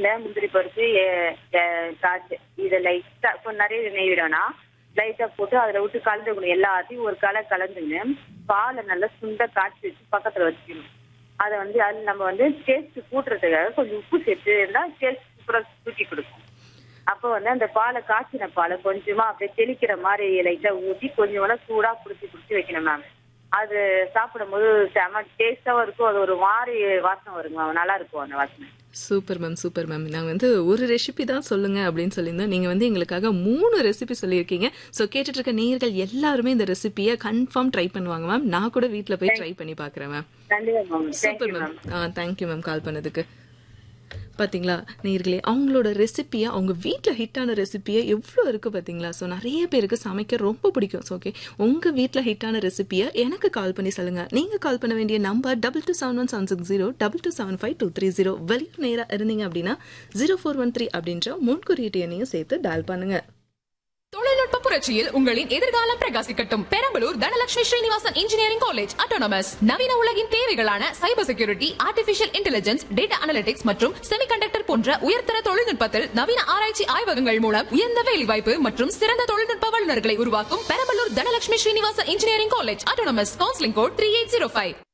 இந்த முந்திரி பருப்பு ஏ- ஏ- திராட்சை இதை லைட்டா கொஞ்சம் நிறைய நெய் விடணும்னா லைட்டா போட்டு அதுல விட்டு கலந்துக்கணும் எல்லாத்தையும் ஒரு கலை கலந்துன்னு பாலை நல்லா சுண்ட காய்ச்சி வச்சு பக்கத்துல வச்சுக்கணும் அதை வந்து அது நம்ம வந்து டேஸ்ட் கூட்டுறதுக்காக கொஞ்சம் உப்பு சேர்த்து இருந்தா டேஸ்ட் சூப்பரா தூக்கி கொடுக்கும் அப்போ வந்து அந்த பாலை காய்ச்சின பாலை கொஞ்சமா அப்படியே தெளிக்கிற மாதிரி லைட்டா ஊத்தி கொஞ்சம் சூடா புடிச்சு புடிச்சு வைக்கணும் மேம் அது சாப்பிடும்போது செம டேஸ்டாவும் இருக்கும் அது ஒரு மாதிரி வாசனை வருங்க மேம் நல்லா இருக்கும் அந்த வாசனை சூப்பர் மேம் சூப்பர் மேம் நாங்கள் வந்து ஒரு ரெசிபி தான் சொல்லுங்க அப்படின்னு சொல்லியிருந்தோம் நீங்கள் வந்து எங்களுக்காக மூணு ரெசிபி சொல்லியிருக்கீங்க ஸோ கேட்டுட்டு இருக்க நேயர்கள் எல்லாருமே இந்த ரெசிபியை கன்ஃபார்ம் ட்ரை பண்ணுவாங்க மேம் நான் கூட வீட்டில் போய் ட்ரை பண்ணி பார்க்குறேன் மேம் கண்டிப்பா ma'am super thank you ma'am ma'am ஆ தேங்க்யூ மேம் கால் பண்ணதுக்கு பாத்தீங்களா நேயர்களே அவங்களோட ரெசிபியை அவங்க வீட்டில் ஹிட்டான ரெசிபியை எவ்வளோ இருக்கு பாத்தீங்களா ஸோ நிறைய பேருக்கு சமைக்க ரொம்ப பிடிக்கும் ஸோ ஓகே உங்க வீட்டில் ஹிட்டான ரெசிபியை எனக்கு கால் பண்ணி சொல்லுங்க நீங்க கால் பண்ண வேண்டிய number double two seven one seven six zero double two seven five two three zero வெளியூர் நேரா இருந்தீங்க அப்படின்னா ஜீரோ ஃபோர் ஒன் த்ரீ அப்படின்ற முன்குறியீட்டு எண்ணையும் சேர்த்து டயல் பண்ணுங்க தொழில்நுட்ப புரட்சியில் உங்களின் எதிர்காலம் பிரகாசிக்கட்டும் Perambalur Dhanalakshmi Srinivasan engineering college autonomous நவீன உலகின் தேவைகளான cyber security artificial intelligence data analytics மற்றும் செமிகண்டக்டர் போன்ற உயர்தர தொழில்நுட்பத்தில் நவீன ஆராய்ச்சி ஆய்வகங்கள் மூலம் உயர்ந்த வேலைவாய்ப்பு மற்றும் சிறந்த தொழில்நுட்ப வல்லுநர்களை உருவாக்கும் Perambalur Dhanalakshmi Srinivasan engineering college autonomous counselling code three eight zero five